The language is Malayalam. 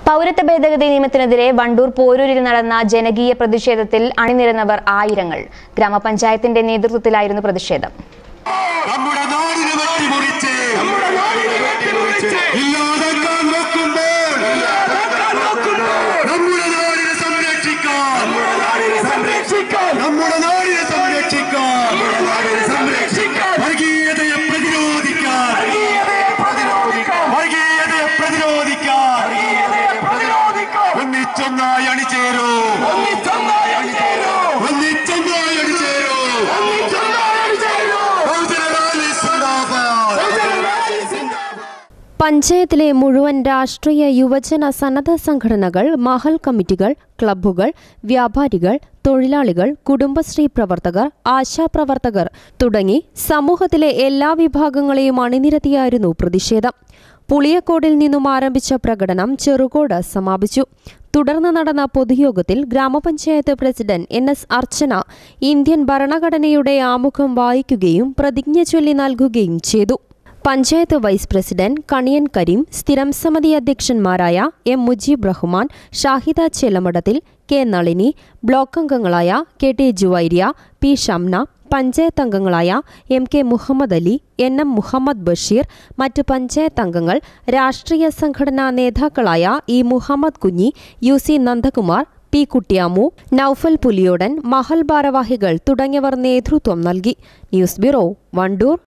പൗരത്വ ഭേദഗതി നിയമത്തിനെതിരെ വണ്ടൂർ പോരൂരിൽ നടന്ന ജനകീയ പ്രതിഷേധത്തിൽ അണിനിരന്നവർ ആയിരങ്ങൾ ഗ്രാമപഞ്ചായത്തിന്റെ നേതൃത്വത്തിലായിരുന്നു പ്രതിഷേധം നമ്മുടെ നാടിനെ വെട്ടിമുറിച്ച് ഇല്ലാതാക്കാൻ നോക്കുമ്പോൾ നമ്മുടെ നാടിനെ സംരക്ഷിക്കാൻ നമ്മുടെ നാടിനെ സംരക്ഷിക്കാൻ വർഗീയതയെ പ്രതിരോധിക്കാൻ വർഗീയതയെ പ്രതിരോധിക്കാൻ ഒന്നിച്ചൊന്നായി അണിചേരൂ ഒന്നിച്ചൊന്നായി അണിചേരൂ ബഹുജന റാലി സിന്ദാബാദ് പഞ്ചായത്തിലെ മുഴുവൻ രാഷ്ട്രീയ യുവജന സന്നദ്ധ സംഘടനകൾ മഹൽ കമ്മിറ്റികൾ ക്ലബ്ബുകൾ വ്യാപാരികൾ തൊഴിലാളികൾ കുടുംബശ്രീ പ്രവർത്തകർ ആശാപ്രവർത്തകർ തുടങ്ങി സമൂഹത്തിലെ എല്ലാ വിഭാഗങ്ങളെയും അണിനിരത്തിയായിരുന്നു പ്രതിഷേധം പുളിയക്കോടിൽ നിന്നും ആരംഭിച്ച പ്രകടനം ചെറുകോട് സമാപിച്ചു തുടർന്ന് നടന്ന പൊതുയോഗത്തിൽ ഗ്രാമപഞ്ചായത്ത് president N S Archana Indian ഭരണഘടനയുടെ ആമുഖം വായിക്കുകയും പ്രതിജ്ഞ ചൊല്ലി നൽകുകയും ചെയ്തു പഞ്ചായത്ത് വൈസ് പ്രസിഡന്റ് കണിയൻ കരീം സ്ഥിരം സമിതി അധ്യക്ഷന്മാരായ M Mujeeb Rahman Shahida Chelamadathil K Nalini block അംഗങ്ങളായ K T Juvairiya P Shamna panchayat അംഗങ്ങളായ M K Muhammad Ali N M Muhammad Basheer മറ്റ് പഞ്ചായത്ത് അംഗങ്ങൾ രാഷ്ട്രീയ സംഘടനാ നേതാക്കളായ E Muhammad Kunhi U C Nandakumar P Kuttiyamu Noufal Puliyodan മഹൽ ഭാരവാഹികൾ തുടങ്ങിയവർ നേതൃത്വം നൽകി ന്യൂസ് ബ്യൂറോ വണ്ടൂർ